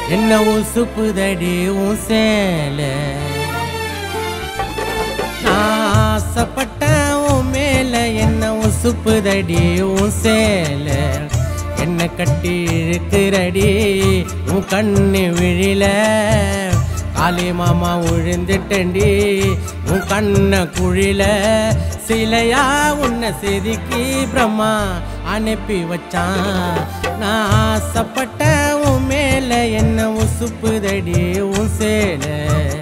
என்ன உசுப்புதடி உன் சேல நான் ஆசைப்பட்ட உன் மேல என்ன உசுப்புதடி உன் சேல என்ன கட்டி இழுக்கிறடி உன் கண்ணு விழில காளி மாமா உழுந்துட்டண்டி உன் கண்ண குழில சிலையா உன்னை செதுக்கி பிரம்மா அனுப்பி வச்சான் நான் ஆசைப்பட்ட உன் மேல என்ன உசுப்புதடி உன் சேலை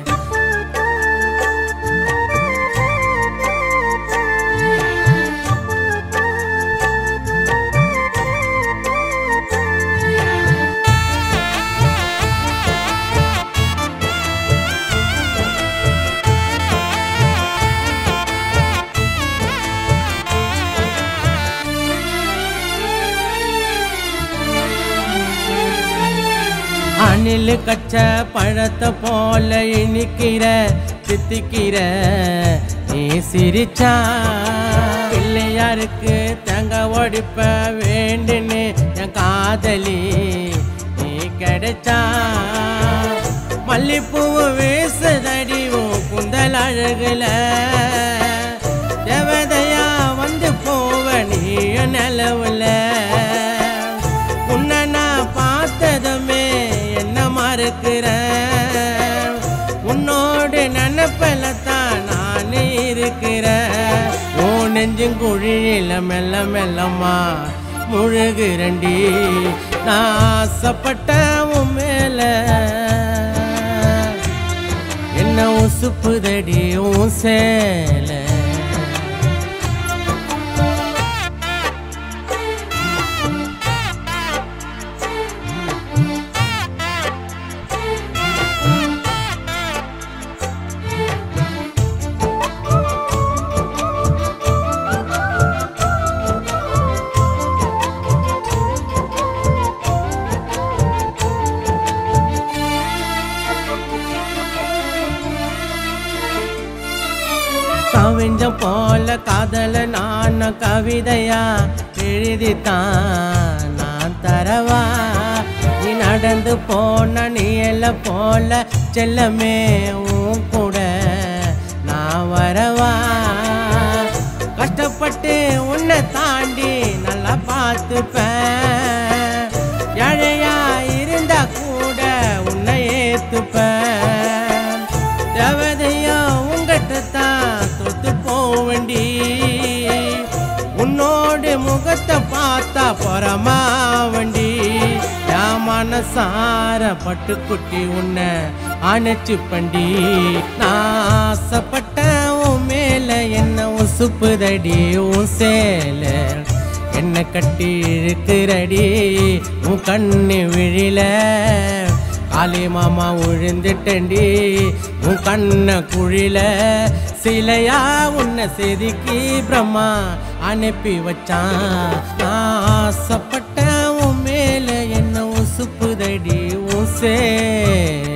அணில் கச்ச பழத்தை போல இனிக்கிற தித்திக்கிற நீ சிரிச்சா பிள்ளையாருக்கு தங்க ஒடிப்ப வேண்டுன்னு என் காதலி நீ கிடைச்சா மல்லிப்பூவு வீசுதடி உன் குந்தல் அழகுல தேவதையா வந்து போவ நீ நிலவுல உன்னை நான் பார்த்ததுமே என்ன மறுக்கிற உன்னோடு நினப்பில தான் நான் இருக்கிறேன் உன் நெஞ்சுங்குழியில மெல்ல மெல்லம்மா முழுகுறண்டி நான் ஆசைப்பட்ட உன் மேல என்ன உசுப்புதடி உன் சேலை கவிஞ்ச போல காதல நான் கவிதையா எழுதித்தான் நான் தரவா நீ நடந்து போன நீ எல்லாம் போல செல்லமே உன் கூட நான் வரவா கஷ்டப்பட்டு உன்னை தாண்டி நல்லா பார்த்துப்பேன் ஏழையா இருந்தா கூட உன்னை ஏத்துப்பேன் தேவதையா உங்ககிட்ட தான் தொத்து போவண்டி உன்னோட முகத்தை பார்த்தா பொறமாவண்டி என் மனசார பட்டுக்குட்டி உன்னை அணைச்சு பண்டி நான் ஆசைப்பட்ட உன் மேல என்ன உசுப்புதடி உன் சேலை என்ன கட்டி இழுக்கிறடி உன் கண்ணு விழில காளி மாமா உழுந்துட்டண்டி உன் கண்ண குழில சிலையா உன்னை செதுக்கி பிரம்மா அனுப்பி வச்சான் நான் ஆசைப்பட்ட உன் மேல என்ன உசுப்புதடி உன் சே